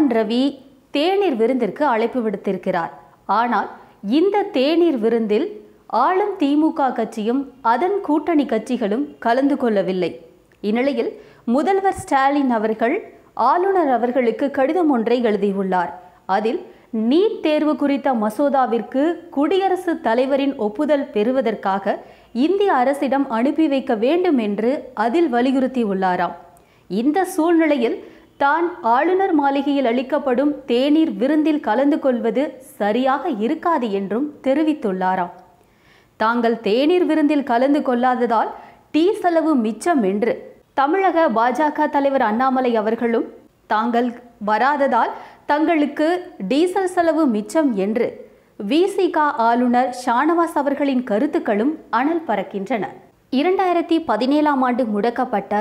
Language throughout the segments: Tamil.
ஆர்.என். ரவி தேநீர் விருந்திற்கு அழைப்பு விடுத்திருக்கிறார் ஆனால் இந்த தேநீர் விருந்தில் ஆளும் திமுக கட்சியும் அதன் கூட்டணி கட்சிகளும் கலந்து கொள்ளவில்லை இந்நிலையில் முதல்வர் ஸ்டாலின் அவர்கள் ஆளுநர் அவர்களுக்கு கடிதம் ஒன்றை எழுதியுள்ளார் அதில் நீட் தேர்வு குறித்த மசோதாவிற்கு குடியரசுத் தலைவரின் ஒப்புதல் பெறுவதற்காக இந்திய அரசிடம் அனுப்பி வைக்க வேண்டும் என்று அதில் வலியுறுத்தியுள்ளாராம் இந்த சூழ்நிலையில் தான் ஆளுநர் மாளிகையில் அளிக்கப்படும் தேநீர் விருந்தில் கலந்து கொள்வது சரியாக இருக்காது என்றும் தெரிவித்துள்ளாராம் தாங்கள் தேநீர் விருந்தில் கலந்து கொள்ளாததால் டீ செலவு மிச்சம் என்று தமிழக பாஜக தலைவர் அண்ணாமலை அவர்களும் தாங்கள் வராததால் தங்களுக்கு டீசல் செலவு மிச்சம் என்று விசிக ஆளுநர் ஷானவாஸ் அவர்களின் கருத்துக்களும் அனல் பறக்கின்றன இரண்டாயிரத்தி பதினேழாம் ஆண்டு முடக்கப்பட்ட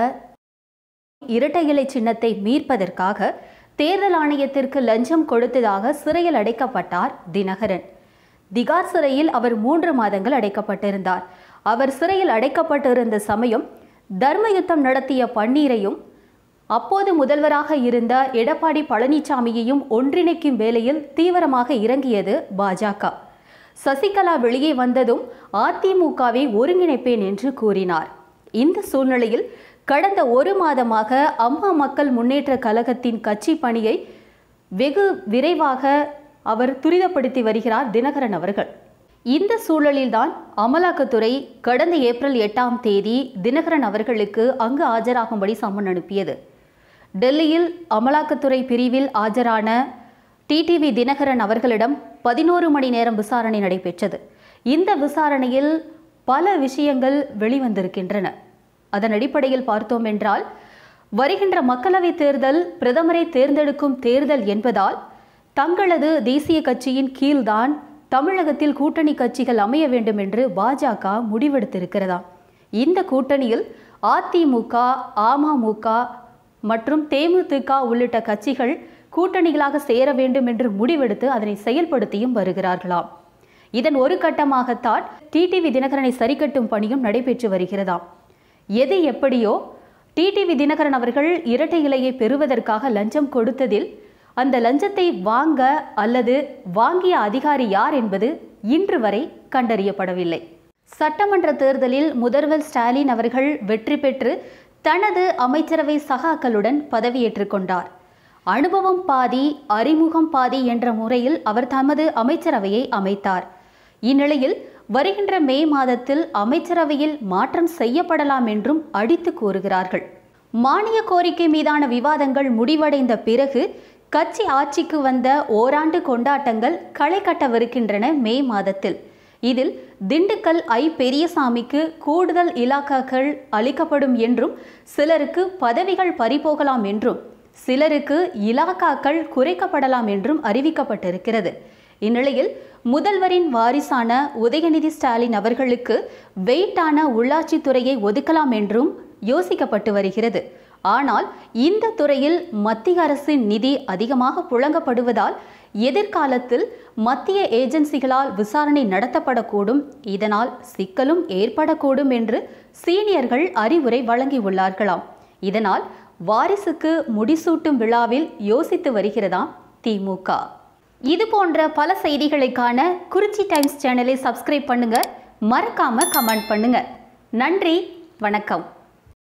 இரட்டை இலை சின்னத்தை மீட்பதற்காக தேர்தல் ஆணையத்திற்கு லஞ்சம் கொடுத்ததாக சிறையில் அடைக்கப்பட்டார் தினகரன் திகார் சிறையில் அவர் மூன்று மாதங்கள் அடைக்கப்பட்டிருந்தார் அவர் சிறையில் அடைக்கப்பட்டிருந்த சமயம் தர்மயுத்தம் நடத்திய பன்னீரையும் அப்போது முதல்வராக இருந்த எடப்பாடி பழனிசாமியையும் ஒன்றிணைக்கும் வேலையில் தீவிரமாக இறங்கியது பாஜக சசிகலா வெளியே வந்ததும் அதிமுகவை ஒருங்கிணைப்பேன் என்று கூறினார் இந்த சூழ்நிலையில் கடந்த ஒரு மாதமாக அம்மா மக்கள் முன்னேற்ற கழகத்தின் கட்சி பணியை வெகு விரைவாக அவர் துரிதப்படுத்தி வருகிறார் தினகரன் அவர்கள் இந்த சூழலில்தான் அமலாக்கத்துறை கடந்த ஏப்ரல் எட்டாம் தேதி தினகரன் அவர்களுக்கு அங்கு ஆஜராகும்படி சம்மன் அனுப்பியது டெல்லியில் அமலாக்கத்துறை பிரிவில் ஆஜரான டிடிவி தினகரன் அவர்களிடம் பதினோரு மணி நேரம் விசாரணை நடைபெற்றது இந்த விசாரணையில் பல விஷயங்கள் வெளிவந்திருக்கின்றன அதன் அடிப்படையில் பார்த்தோம் என்றால் வருகின்ற மக்களவைத் தேர்தல் பிரதமரை தேர்ந்தெடுக்கும் தேர்தல் என்பதால் தங்களது தேசிய கட்சியின் கீழ்தான் தமிழகத்தில் கூட்டணி கட்சிகள் அமைய வேண்டும் என்று பாஜக முடிவெடுத்திருக்கிறதா இந்த கூட்டணியில் அதிமுக அமமுக மற்றும் தேமுதிக உள்ளிட்ட கட்சிகள் கூட்டணிகளாக சேர வேண்டும் என்று முடிவெடுத்து அதனை செயல்படுத்தியும் வருகிறார்களாம் இதன் ஒரு கட்டமாகத்தான் டிடிவி தினகரனை சரிக்கட்டும் பணியும் நடைபெற்று வருகிறதாம் எது எப்படியோ டிடிவி தினகரன் அவர்கள் இரட்டை இலையை பெறுவதற்காக லஞ்சம் கொடுத்ததில் அந்த லஞ்சத்தை வாங்க அல்லது வாங்கிய அதிகாரி யார் என்பது இன்று வரை கண்டறியப்படவில்லை சட்டமன்ற தேர்தலில் முதல்வர் ஸ்டாலின் அவர்கள் வெற்றி பெற்று தனது அமைச்சரவை சகாக்களுடன் பதவியேற்றுக் கொண்டார் அனுபவம் பாதி அறிமுகம் பாதி என்ற முறையில் அவர் தமது அமைச்சரவையை அமைத்தார் இந்நிலையில் வருகின்ற மே மாதத்தில் அமைச்சரவையில் மாற்றம் செய்யப்படலாம் என்றும் அடித்து கூறுகிறார்கள் மானிய கோரிக்கை மீதான விவாதங்கள் முடிவடைந்த பிறகு கட்சி ஆட்சிக்கு வந்த ஓராண்டு கொண்டாட்டங்கள் களை கட்டவிருக்கின்றன மே மாதத்தில் இதில் திண்டுக்கல் ஐ பெரியசாமிக்கு கூடுதல் இலாக்காக்கள் அளிக்கப்படும் என்றும் சிலருக்கு பதவிகள் பறிபோகலாம் என்றும் சிலருக்கு இலாக்காக்கள் குறைக்கப்படலாம் என்றும் அறிவிக்கப்பட்டிருக்கிறது இந்நிலையில் முதல்வரின் வாரிசான உதயநிதி ஸ்டாலின் அவர்களுக்கு வெயிட்டான உள்ளாட்சித்துறையை ஒதுக்கலாம் என்றும் யோசிக்கப்பட்டு வருகிறது ஆனால் இந்த துறையில் மத்திய அரசின் நிதி அதிகமாக புழங்கப்படுவதால் எதிர்காலத்தில் மத்திய ஏஜென்சிகளால் விசாரணை நடத்தப்படக்கூடும் இதனால் சிக்கலும் ஏற்படக்கூடும் என்று சீனியர்கள் அறிவுரை வழங்கியுள்ளார்களாம் இதனால் வாரிசுக்கு முடிசூட்டும் விழாவில் யோசித்து வருகிறதாம் திமுக இது போன்ற பல செய்திகளை காண குறிச்சி டைம்ஸ் சேனலை சப்ஸ்கிரைப் பண்ணுங்க மறக்காம கமெண்ட் பண்ணுங்க நன்றி வணக்கம்